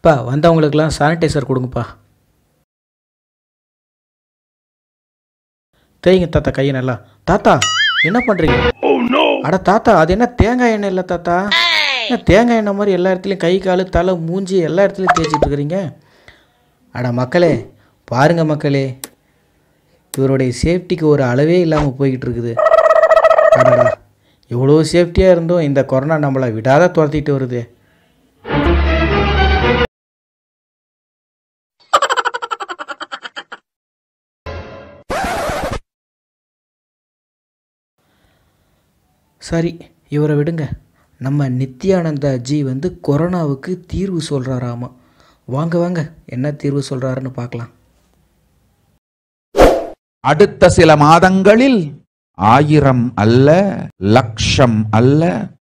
பா வந்தவங்களுக்கெல்லாம் சானிடைசர் கொடுங்கப்பா தேய்ங்க தாத்தா கையை நல்லா தாத்தா என்ன பண்ணுறீங்க அட தாத்தா அது என்ன தேங்காய் எண்ணெய் இல்லை தாத்தா என்ன தேங்காய் எண்ணெய் மாதிரி எல்லா இடத்துலையும் கை காலு தலை மூஞ்சி எல்லா இடத்துலையும் தேய்ச்சிட்டு இருக்கிறீங்க அட மக்களே பாருங்க மக்களே இவருடைய சேஃப்டிக்கு ஒரு அளவே இல்லாமல் போய்கிட்டு இருக்குது அடடா இவ்வளோ சேஃப்டியாக இருந்தும் இந்த கொரோனா நம்மளை விடாத துரத்திட்டு வருது சரி இவரை விடுங்க நம்ம நித்யானந்தா ஜி வந்து கொரோனாவுக்கு தீர்வு சொல்கிறாராமா வாங்க வாங்க என்ன தீர்வு சொல்கிறாருன்னு பார்க்கலாம் அடுத்த சில மாதங்களில் ஆயிரம் அல்ல லட்சம் அல்ல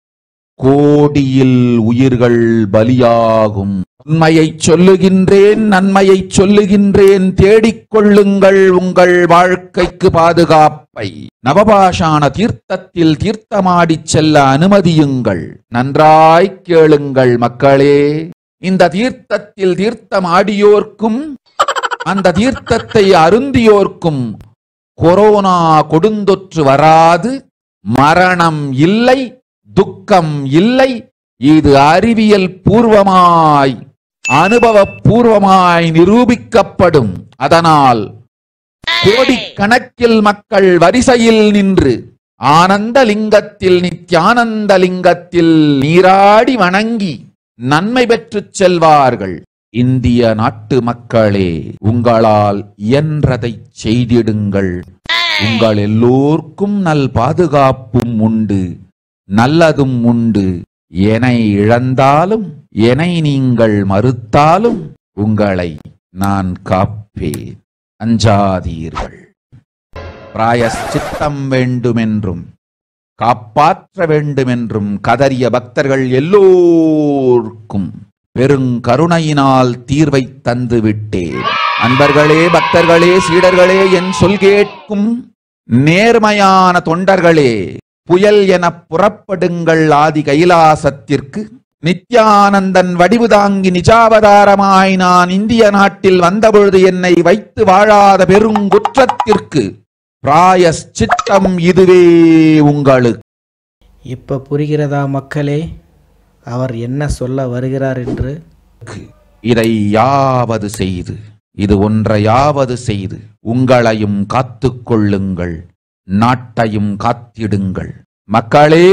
கோடியில் உயிர்கள் பலியாகும் உண்மையை சொல்லுகின்றேன் நன்மையை சொல்லுகின்றேன் தேடிக்கொள்ளுங்கள் உங்கள் வாழ்க்கைக்கு பாதுகாப்பை நவபாஷான தீர்த்தத்தில் தீர்த்தமாடிச் செல்ல அனுமதியுங்கள் நன்றாய் கேளுங்கள் மக்களே இந்த தீர்த்தத்தில் தீர்த்தமாடியோர்க்கும் அந்த தீர்த்தத்தை அருந்தியோர்க்கும் கொரோனா கொடுந்தொற்று வராது மரணம் இல்லை துக்கம் இல்லை இது அறிவியல் பூர்வமாய் அனுபவ பூர்வமாய் நிரூபிக்கப்படும் அதனால் கோடிக்கணக்கில் மக்கள் வரிசையில் நின்று ஆனந்த லிங்கத்தில் நித்யானந்த லிங்கத்தில் நீராடி வணங்கி நன்மை பெற்றுச் செல்வார்கள் இந்திய நாட்டு மக்களே உங்களால் இயன்றதைச் செய்திடுங்கள் உங்கள் எல்லோர்க்கும் நல் பாதுகாப்பும் உண்டு நல்லதும் உண்டு எனை இழந்தாலும் எனை நீங்கள் மறுத்தாலும் உங்களை நான் காப்பேன் அஞ்சாதீர்கள் பிராயச்சித்தம் வேண்டுமென்றும் காப்பாற்ற வேண்டுமென்றும் கதறிய பக்தர்கள் எல்லோர்க்கும் பெருங்கருணையினால் தீர்வை தந்து விட்டேன் அன்பர்களே பக்தர்களே சீடர்களே என் சொல் கேட்கும் நேர்மையான தொண்டர்களே புயல் என புறப்படுங்கள் ஆதி கைலாசத்திற்கு நித்யானந்தன் வடிவு தாங்கி நிஜாவதாரமாய் நான் இந்திய நாட்டில் வந்தபொழுது என்னை வைத்து வாழாத பெருங்குற்றத்திற்கு பிராயச்சித்தம் இதுவே உங்களுக்கு இப்போ புரிகிறதா மக்களே அவர் என்ன சொல்ல வருகிறார் என்று இதை யாவது செய்து இது ஒன்றையாவது செய்து உங்களையும் காத்துக் கொள்ளுங்கள் நாட்டையும் காத்திடுங்கள் மக்களே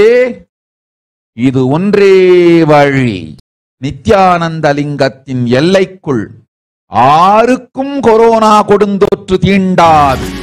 இது ஒன்றே வழி நித்யானந்த லிங்கத்தின் எல்லைக்குள் ஆருக்கும் கொரோனா கொடுந்தொற்று தீண்டாது